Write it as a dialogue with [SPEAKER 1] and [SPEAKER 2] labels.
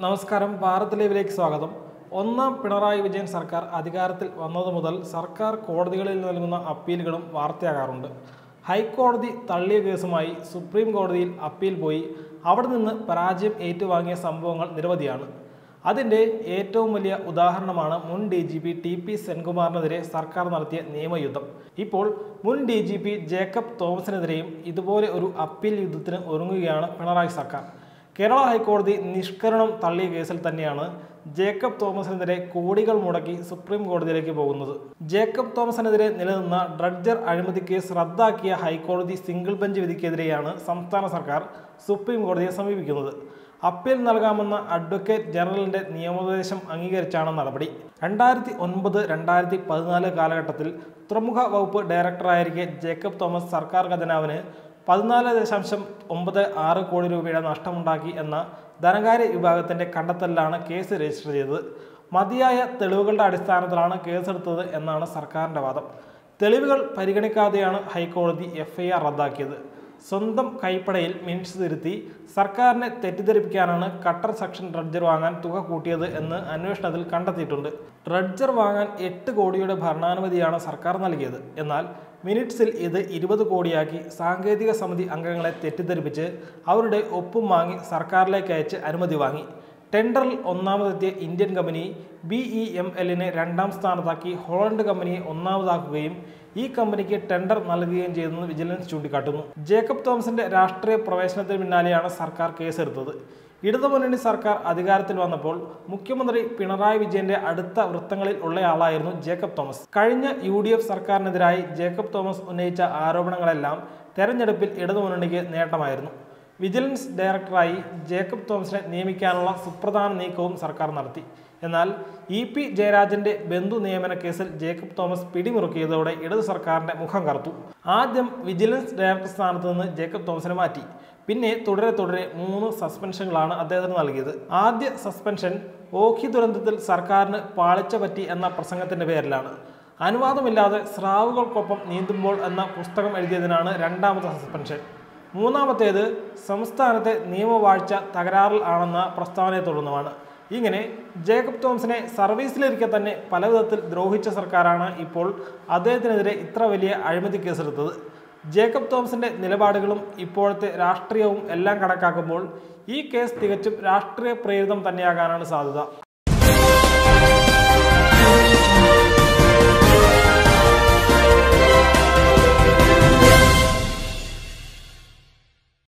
[SPEAKER 1] നമസ്കാരം ഭാരത് ലൈവിലേക്ക് സ്വാഗതം ഒന്നാം പിണറായി വിജയൻ സർക്കാർ അധികാരത്തിൽ വന്നതു മുതൽ സർക്കാർ കോടതികളിൽ നൽകുന്ന അപ്പീലുകളും വാർത്തയാകാറുണ്ട് ഹൈക്കോടതി തള്ളിയ കേസുമായി സുപ്രീം കോടതിയിൽ അപ്പീൽ പോയി അവിടെ നിന്ന് പരാജയം ഏറ്റുവാങ്ങിയ സംഭവങ്ങൾ നിരവധിയാണ് അതിൻ്റെ ഏറ്റവും വലിയ ഉദാഹരണമാണ് മുൻ D G P T P സെൻകുമാറിനെതിരെ സർക്കാർ നടത്തിയ നിയമയുദ്ധം ഇപ്പോൾ മുൻ ഡി ജി പി ജേക്കബ് തോമസിനെതിരെയും ഇതുപോലെ ഒരു അപ്പീൽ യുദ്ധത്തിന് ഒരുങ്ങുകയാണ് പിണറായി സർക്കാർ കേരള ഹൈക്കോടതി നിഷ്കരണം തള്ളിയ കേസിൽ തന്നെയാണ് ജേക്കബ് തോമസിനെതിരെ കോടികൾ മുടക്കി സുപ്രീം കോടതിയിലേക്ക് പോകുന്നത് ജേക്കബ് തോമസിനെതിരെ നിലനിന്ന ഡ്രഡ്ജർ അഴിമതി കേസ് റദ്ദാക്കിയ ഹൈക്കോടതി സിംഗിൾ ബെഞ്ച് വിധിക്കെതിരെയാണ് സംസ്ഥാന സർക്കാർ സുപ്രീം കോടതിയെ സമീപിക്കുന്നത് അപ്പീൽ നൽകാമെന്ന അഡ്വക്കേറ്റ് ജനറലിന്റെ നിയമോപദേശം അംഗീകരിച്ചാണ് നടപടി രണ്ടായിരത്തി ഒൻപത് രണ്ടായിരത്തി പതിനാല് കാലഘട്ടത്തിൽ തുറമുഖ വകുപ്പ് ഡയറക്ടറായിരിക്കെ ജേക്കബ് തോമസ് സർക്കാർ ഖജനാവിന് പതിനാല് ദശാംശം ഒമ്പത് ആറ് കോടി രൂപയുടെ നഷ്ടമുണ്ടാക്കി എന്ന ധനകാര്യ വിഭാഗത്തിന്റെ കണ്ടെത്തലിലാണ് കേസ് രജിസ്റ്റർ ചെയ്തത് മതിയായ തെളിവുകളുടെ അടിസ്ഥാനത്തിലാണ് കേസെടുത്തത് എന്നാണ് സർക്കാരിന്റെ വാദം തെളിവുകൾ പരിഗണിക്കാതെയാണ് ഹൈക്കോടതി എഫ്ഐആർ റദ്ദാക്കിയത് സ്വന്തം കൈപ്പടയിൽ മിനിറ്റ്സ് തിരുത്തി സർക്കാരിനെ തെറ്റിദ്ധരിപ്പിക്കാനാണ് കട്ടർ സെക്ഷൻ ഡ്രഡ്ജർ വാങ്ങാൻ തുക കൂട്ടിയത് എന്ന് അന്വേഷണത്തിൽ കണ്ടെത്തിയിട്ടുണ്ട് ഡ്രഡ്ജർ വാങ്ങാൻ എട്ട് കോടിയുടെ ഭരണാനുമതിയാണ് സർക്കാർ നൽകിയത് എന്നാൽ മിനിറ്റ്സിൽ ഇത് ഇരുപത് കോടിയാക്കി സാങ്കേതിക സമിതി അംഗങ്ങളെ തെറ്റിദ്ധരിപ്പിച്ച് അവരുടെ ഒപ്പും വാങ്ങി സർക്കാരിലേക്ക് അയച്ച് അനുമതി വാങ്ങി ടെൻഡറിൽ ഒന്നാമതെത്തിയ Indian company B E M എല്ലിനെ രണ്ടാം സ്ഥാനത്താക്കി ഹോളണ്ട് കമ്പനിയെ ഒന്നാമതാക്കുകയും ഈ കമ്പനിക്ക് ടെൻഡർ നൽകുകയും ചെയ്തെന്ന് വിജിലൻസ് ചൂണ്ടിക്കാട്ടുന്നു ജേക്കബ് തോമസിന്റെ രാഷ്ട്രീയ പ്രവേശനത്തിന് പിന്നാലെയാണ് സർക്കാർ കേസെടുത്തത് ഇടതുമുന്നണി സർക്കാർ അധികാരത്തിൽ വന്നപ്പോൾ മുഖ്യമന്ത്രി പിണറായി വിജയന്റെ അടുത്ത വൃത്തങ്ങളിൽ ഉള്ളയാളായിരുന്നു ജേക്കബ് തോമസ് കഴിഞ്ഞ യു ഡി എഫ് സർക്കാരിനെതിരായി ജേക്കബ് തോമസ് ഉന്നയിച്ച ആരോപണങ്ങളെല്ലാം തെരഞ്ഞെടുപ്പിൽ ഇടതുമുന്നണിക്ക് നേട്ടമായിരുന്നു വിജിലൻസ് ഡയറക്ടറായി ജേക്കബ് തോമസിനെ നിയമിക്കാനുള്ള സുപ്രധാന നീക്കവും സർക്കാർ നടത്തി എന്നാൽ ഇ പി ജയരാജന്റെ ബന്ധു നിയമന കേസിൽ ജേക്കബ് തോമസ് പിടിമുറുക്കിയതോടെ ഇടതു സർക്കാരിന്റെ മുഖം കറുത്തു ആദ്യം വിജിലൻസ് ഡയറക്ടർ സ്ഥാനത്ത് നിന്ന് ജേക്കബ് തോമസിനെ മാറ്റി പിന്നെ തുടരെ തുടരെ മൂന്ന് സസ്പെൻഷനുകളാണ് അദ്ദേഹത്തിന് നൽകിയത് ആദ്യ സസ്പെൻഷൻ ഓഖി ദുരന്തത്തിൽ സർക്കാരിന് പാളിച്ച പറ്റി എന്ന പ്രസംഗത്തിന്റെ പേരിലാണ് അനുവാദമില്ലാതെ സ്രാവുകൾക്കൊപ്പം നീന്തുമ്പോൾ എന്ന പുസ്തകം എഴുതിയതിനാണ് രണ്ടാമത്തെ സസ്പെൻഷൻ മൂന്നാമത്തേത് സംസ്ഥാനത്തെ നിയമവാഴ്ച തകരാറിൽ ആണെന്ന പ്രസ്താവനയെ തുടർന്നുമാണ് ഇങ്ങനെ ജേക്കബ് തോമസിനെ സർവീസിലിരിക്കെ തന്നെ പലവിധത്തിൽ ദ്രോഹിച്ച സർക്കാരാണ് ഇപ്പോൾ അദ്ദേഹത്തിനെതിരെ ഇത്ര വലിയ അഴിമതി കേസെടുത്തത് ജേക്കബ് തോമസിന്റെ നിലപാടുകളും ഇപ്പോഴത്തെ രാഷ്ട്രീയവും എല്ലാം കണക്കാക്കുമ്പോൾ ഈ കേസ് തികച്ചും രാഷ്ട്രീയ പ്രേരിതം തന്നെയാകാനാണ് സാധ്യത